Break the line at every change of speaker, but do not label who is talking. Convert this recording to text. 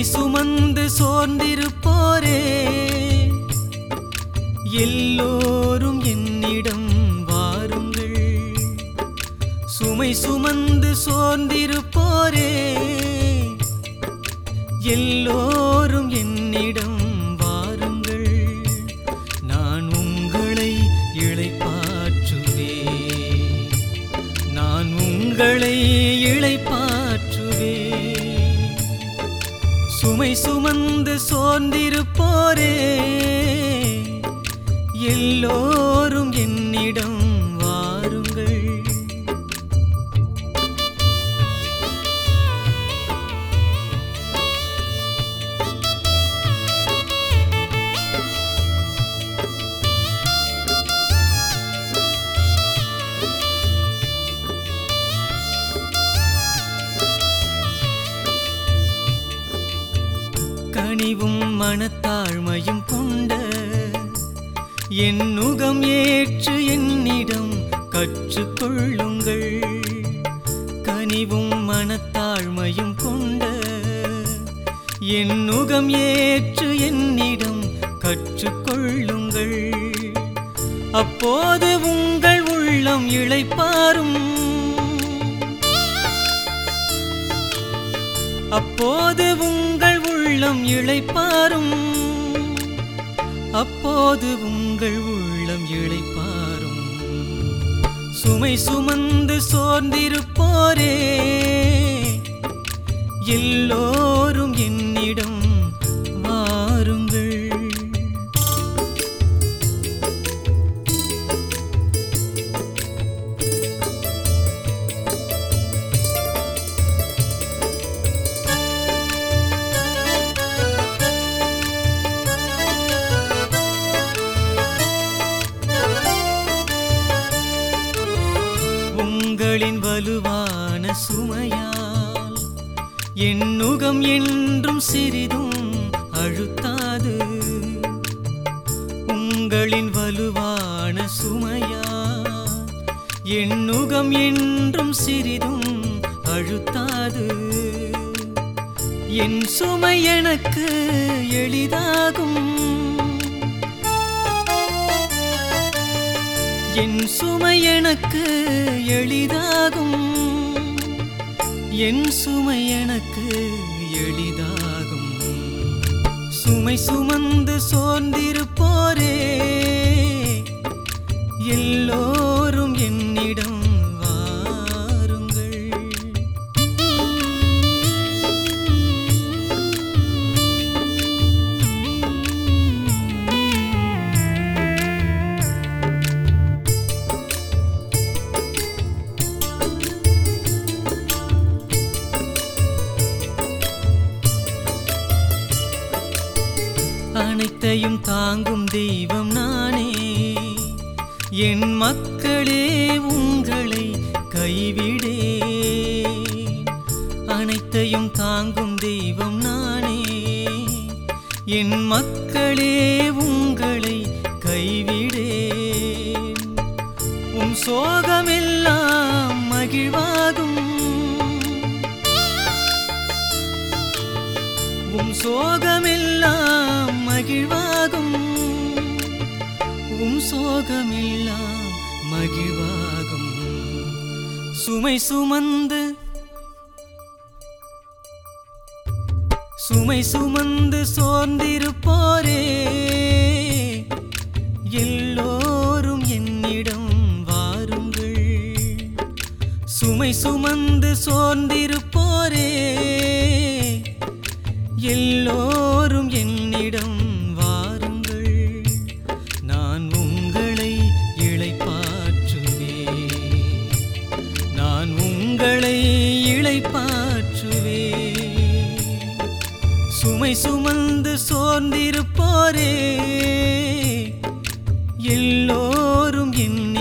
சுமந்து சோர்ந்திருப்போரே எல்லோரும் என்னிடம் வாருங்கள் சுமை சுமந்து சோர்ந்திருப்போரே எல்லோரும் என்னிடம் வாருங்கள் நான் உங்களை இளைப்பாற்றுவேன் நான் உங்களை இளைப்பாற்றுவேன் சுமை சுமந்து சோர்ந்திருப்போரே எல்லோரும் என்னிடம் வாருங்கள் கனிவும் மனத்தாழ்மையும் கொண்ட என் நுகம் ஏற்று என்னிடம் கற்றுக்கொள்ளுங்கள் கனிவும் மனத்தாழ்மையும் கொண்ட என் நுகம் ஏற்று என்னிடம் கற்றுக்கொள்ளுங்கள் அப்போது உங்கள் உள்ளம் இளைப்பாரும் அப்போது உங்கள் உள்ளம் இளைப்பாரும் அப்போது உங்கள் உள்ளம் இளைப்பாரும் சுமை சுமந்து சோர்ந்திருப்போரே எல்லோரும் என்னிடம் வாருங்கள் உங்களின் வலுவான சுமையால் என் நுகம் என்றும் சிறிதும் அழுத்தாது உங்களின் வலுவான சுமையால் என் நுகம் என்றும் சிறிதும் அழுத்தாது என் சுமை எனக்கு எளிதாகும் என் சுமை எனக்கு எளிதாகும் என் சுமை எனக்கு எளிதாகும் சுமை சுமந்து சோர்ந்திருப்போரே எல்லோரும் என்னிடம் வாருங்கள் அனைத்தையும் தாங்கும் தெய்வம் நானே என் மக்களே உங்களை கைவிடே அனைத்தையும் தாங்கும் தெய்வம் நானே என் மக்களே உங்களை கைவிடேன் உன் சோகமெல்லாம் மகிழ்வாகும் உம் சோகமெல்லாம் மகிழ்வாகும் உம் சோகமெல்லாம் மகிழ்வாகும் சுமை சுமந்து சுமை சுமந்து சோர்ந்திருப்போரே எல்லோரும் என்னிடம் வாருங்கள் சுமை சுமந்து சோர்ந்திருப்போரே எல்லோரும் என்னிடம் வாருங்கள் நான் உங்களை இளைப்பாற்றுவேன் நான் உங்களை இளைப்பாற்றுவேன் சுமை சுமந்து சோர்ந்திருப்போரே எல்லோரும் என்